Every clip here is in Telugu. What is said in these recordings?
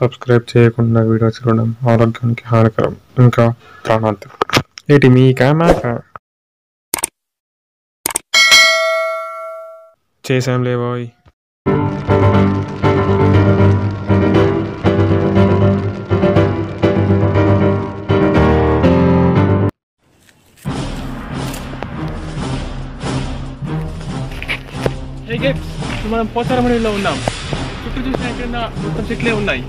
సబ్స్క్రైబ్ చేయకుండా వీడియో చూడడం ఆరోగ్యానికి హానికరం ఇంకా ప్రాణాంతకం ఏటి మీకా మాకా చేసాం లేబోయ్ హే గేట్స్ మనం పోతారమణిలో ఉన్నాం చుట్టూ చూసిన ఎక్కడన్నా మొత్తం చెట్లే ఉన్నాయి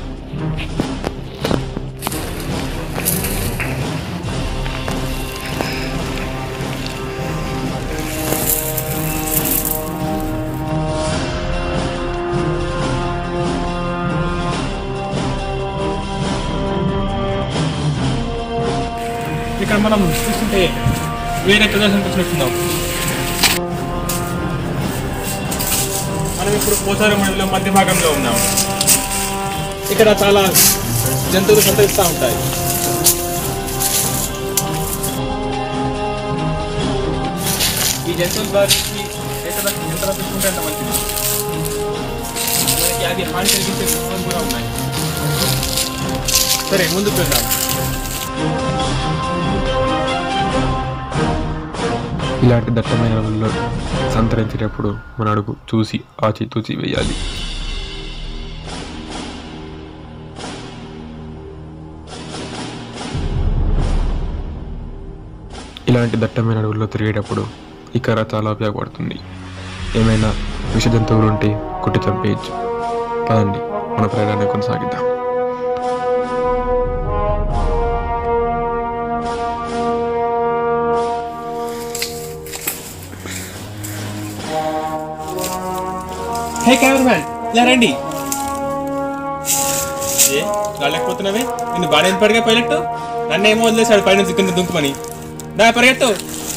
ఇక్కడ మనం చూస్తుంటే వేరే ప్రదేశం వచ్చినట్టున్నాం మనం ఇప్పుడు పోతారమణిలో మధ్య భాగంలో ఉన్నాం ఇక్కడ చాలా జంతువులు సంతరిస్తూ ఉంటాయి ఈ జంతువుల బారికి ఎంత ఎంత రప్పించుకుంటే అంత మంచిది మనకి అది హాని కలిగించే గుణాలు కూడా ఉన్నాయి సరే ముందుకు వెళ్దాం ఇలాంటి దట్టమైన అడవుల్లో సంతరించేటప్పుడు మన అడుగు చూసి ఆచితూచి వేయాలి ఇలాంటి దట్టమైన అడవుల్లో తిరిగేటప్పుడు ఈ కర్ర చాలా ఉపయోగపడుతుంది ఏమైనా విష జంతువులు ఉంటే కొట్టి చంపేయచ్చు పదండి మన ప్రయాణాన్ని కొనసాగిద్దాం హే కెమెరామ్యాన్ ఇలా రండి ఏ రాలేకపోతున్నావే నిన్ను బాగా పడిగా పైలట్ నన్ను ఏమో వదిలేశాడు పైన కింద దుంకుమని నా పరిగెత్తు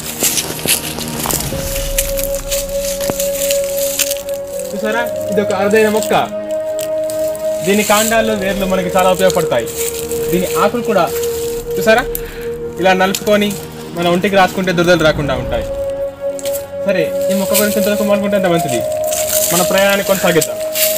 చూసారా ఇది ఒక అరుదైన మొక్క దీని కాండాలు వేర్లు మనకి చాలా ఉపయోగపడతాయి దీని ఆకులు కూడా చూసారా ఇలా నలుపుకొని మన ఒంటికి రాసుకుంటే దురదలు రాకుండా ఉంటాయి సరే ఈ మొక్క గురించి ఎంతవరకు మానుకుంటే అంత మంచిది మన ప్రయాణాన్ని కొనసాగిద్దాం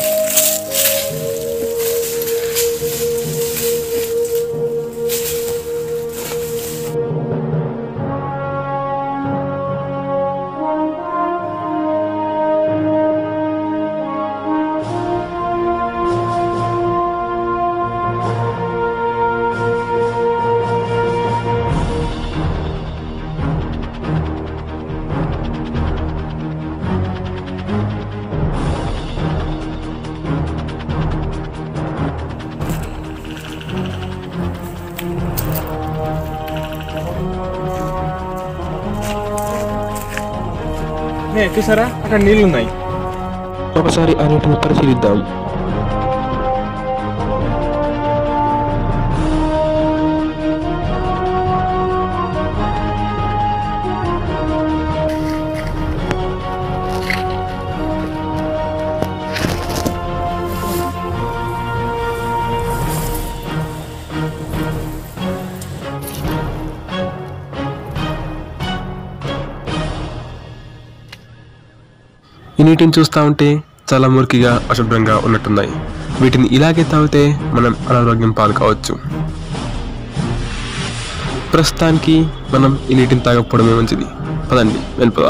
నే చూసారా అక్కడ నీళ్ళు ఉన్నాయి ఒకసారి ఆ నీటిని పరిశీలిద్దాం ఈ నీటిని చూస్తూ ఉంటే చాలా మురికిగా అశుభ్రంగా ఉన్నట్టున్నాయి వీటిని ఇలాగే తాగితే మనం అనారోగ్యం పాలు కావచ్చు ప్రస్తుతానికి మనం ఈ నీటిని తాగకపోవడమే మంచిది పదండి వెళ్ళిపోదా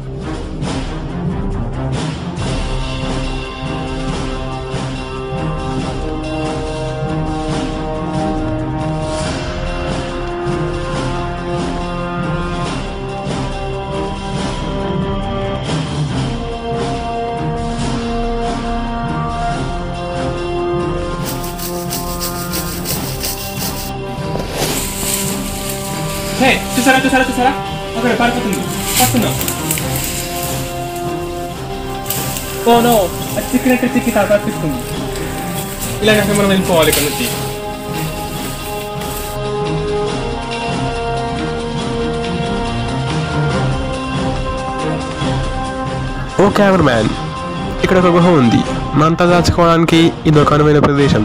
హే చూసారా చూసారా చూసారా అక్కడ పారిపోతుంది వస్తున్నాం ఓ నో అది చిక్కినట్టు చిక్కి తా తప్పిస్తుంది ఇలాగంటే మనం వెళ్ళిపోవాలి ఇక్కడ నుంచి ఓ కెమెరా మ్యాన్ ఇక్కడ ఒక గుహ ఉంది మనంతా దాచుకోవడానికి ఇది ఒక అనువైన ప్రదేశం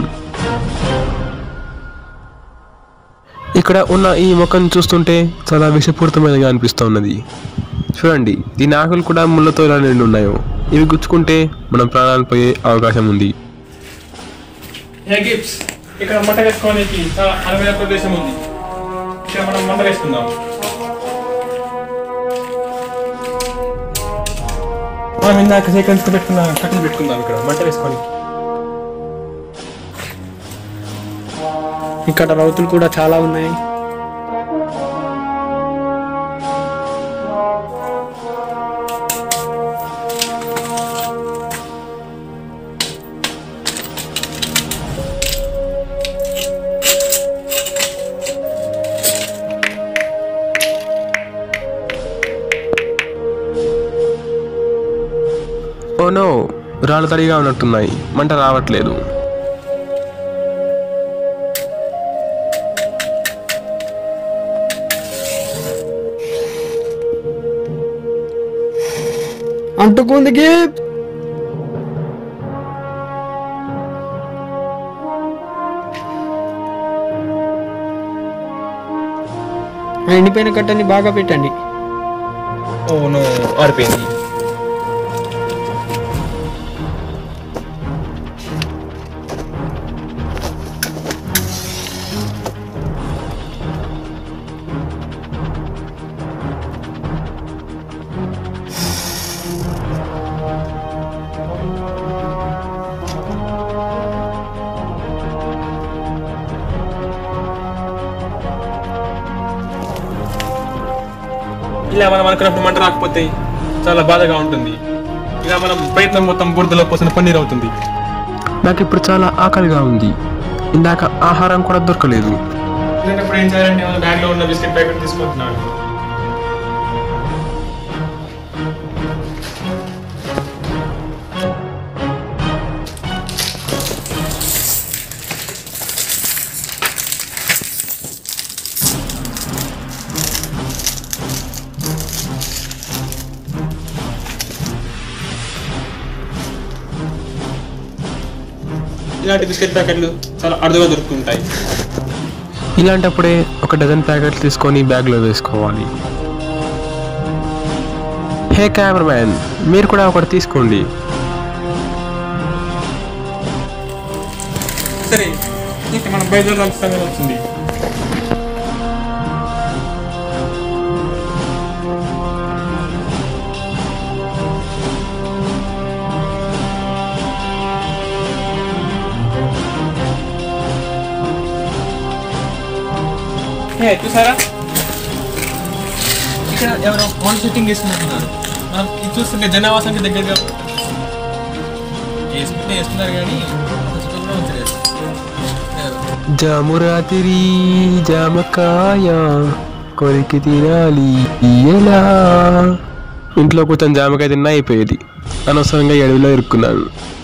ఇక్కడ ఉన్న ఈ మొక్కను చూస్తుంటే చాలా విషపూరితమైనగా అనిపిస్తున్నది చూడండి దీని ఆకులు కూడా ముళ్ళతో ఎలా నిండి ఉన్నాయో ఇవి గుచ్చుకుంటే మనం ప్రాణాలు పోయే అవకాశం ఉంది హే గిఫ్ట్స్ ఇక్కడ మంట వేసుకోవడానికి చాలా అనువైన ప్రదేశం ఉంది ఇక్కడ మనం మంట వేసుకుందాం మనం ఇందాక సేకరించి పెట్టుకున్న కట్టెలు పెట్టుకుందాం ఇక్కడ మంట వేసుకొని ఇక్కడ రౌతులు కూడా చాలా ఉన్నాయి ఓ నో రాళ్ళు తడిగా ఉన్నట్టున్నాయి మంట రావట్లేదు అంటుకుంది గిఫ్ట్ ఆ ఎండిపోయిన కట్టని బాగా పెట్టండి ఓ నో ఆరిపోయింది ఇలా మనం అనుకున్నప్పుడు మంట రాకపోతే చాలా బాధగా ఉంటుంది ఇలా మనం ప్రయత్నం మొత్తం బురదలో పోసిన పన్నీర్ అవుతుంది నాకు ఇప్పుడు చాలా ఆకలిగా ఉంది ఇందాక ఆహారం కూడా దొరకలేదు ఇలాంటప్పుడు ఏం చేయాలంటే మన బ్యాగ్ లో ఉన్న బిస్కెట్ ప్యాకెట్ తీసుకుంటున్నాను ఇలాంటి బిస్కెట్ ప్యాకెట్లు చాలా అరుదుగా దొరుకుతుంటాయి ఇలాంటప్పుడే ఒక డజన్ ప్యాకెట్లు తీసుకొని బ్యాగ్లో వేసుకోవాలి హే కెమెరామ్యాన్ మీరు కూడా ఒకటి తీసుకోండి సరే ఇంకా మనం బయలుదేరాల్సిన సమయం వచ్చింది హే చూసారా ఇక్కడ ఎవరో ఫోన్ షూటింగ్ చేస్తున్నట్టున్నారు మనం ఇది చూస్తుంటే జనావాసానికి దగ్గరగా వేసుకుంటే వేస్తున్నారు కానీ అంత సుఖంగా ఉంచలేదు జామురాతిరి జామకాయ కొరికి తినాలి ఎలా ఇంట్లో కూర్చొని జామకాయ తిన్నా అయిపోయేది అనవసరంగా ఈ అడవిలో ఇరుక్కున్నాను